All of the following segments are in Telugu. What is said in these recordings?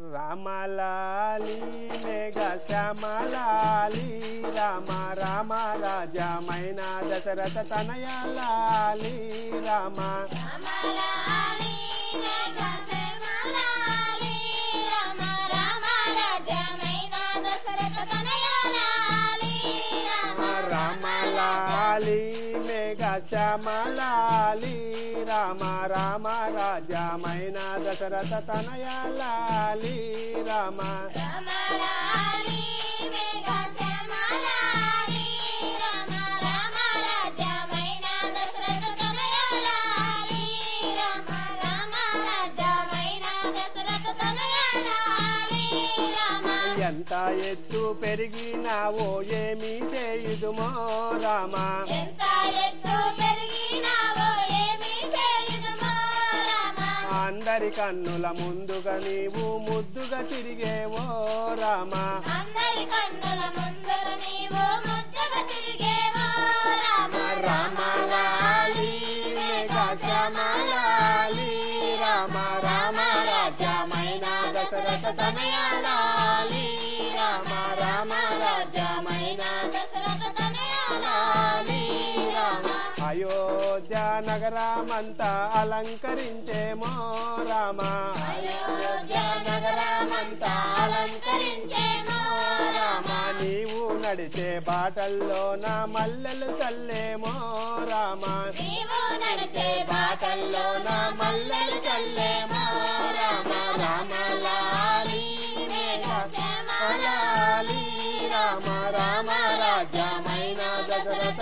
రామలాలి మేఘ శ్యామలాలి రామ రామ రాజమైన దశరథ తనయాలి రామ రామలాలి మేఘ శ్యామలాలి రామ రామ రాజ్యమైన దశరథ తనయాలాలి రామ రామలాలి మేఘ శ్యామలాలి రామ రామ రాజమైన దశరథ తనయాలి రామ రామలాలి మేఘ శ్యామలాలి రామ రామ రాజ్యమైన దశరథ తనయాలాలి రామ రామ రాజ్యమైన దశరథ తనయాలాలి రామ ఎంత ఎత్తు పెరిగినావో ఏమి చేయుదుమో రామ ఎంత ఎత్తు పెరిగినావో ఏమి చేయుదుమో రామ అందరి కన్నుల ముందుగా నీవు ముద్దుగా తిరిగేవో రామ అందరి కన్నుల ముందర నీవు ముద్దుగా తిరిగేవో రామ రామలాలి మేఘ శ్యామలాలి రామ రామ రాజ్యమైన దశరథ తనయాలి రామ రామ రాజ్యమైన దశరథ తనయాలాలి లాలి రామ అయోధ్య నగరమంతా అలంకరించేమో రామ అయోధ్య నగరమంతా అలంకరించేమో రామ రామ నీవు నడిచే బాటల్లో నా మల్లెలు చల్లేమో రామ నీవు నడిచే బాటల్లో నా మల్లెలు చల్లేమో రామ రామ లాలి మేఘ శ్యామలాలి రామ రామ రాజ్యమైన దశరథ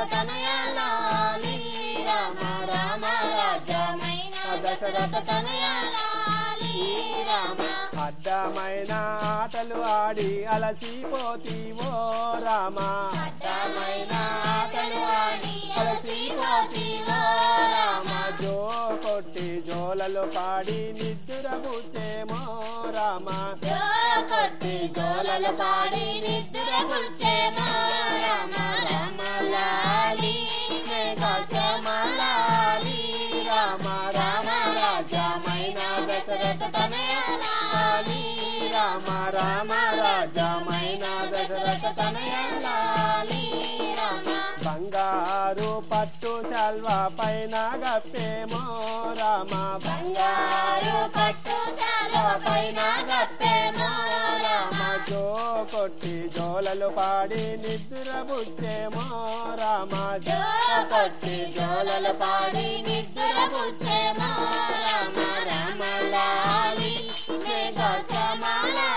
తనయాలి రామ రామ రాజ్యమైన దశరథ తనయాలి రామ అడ్డమైన ఆటలు ఆడి అలసిపోతీవో రామ అడ్డమైన ఆటలు ఆడి అలసిపోతీవో రామ జో కొట్టి జోలలు పాడి నిద్దురబుచ్చేమో రామ జో కొట్టి జోలలు పాడి నిద్రపుచ్చేమో రామ రామ లాలి మేఘ శ్యామలాలి రామ రామ రాజమైన దశరథ తనయాలి రామ రామ రాజమైన దశరథ తనయాలి రామ బంగారు పట్టు చల్వా పైన గప్పేమో రామ బంగారు పట్టు చాల పైన గప్పేమో రామ జో కొట్టి జోలలు పాడి నిద్రబుచ్చేమో రామ జో కొట్టి జోలలు పాడి నిద్రపుచ్చేమో రామ రామ లాలి మేఘ శ్యామలాలి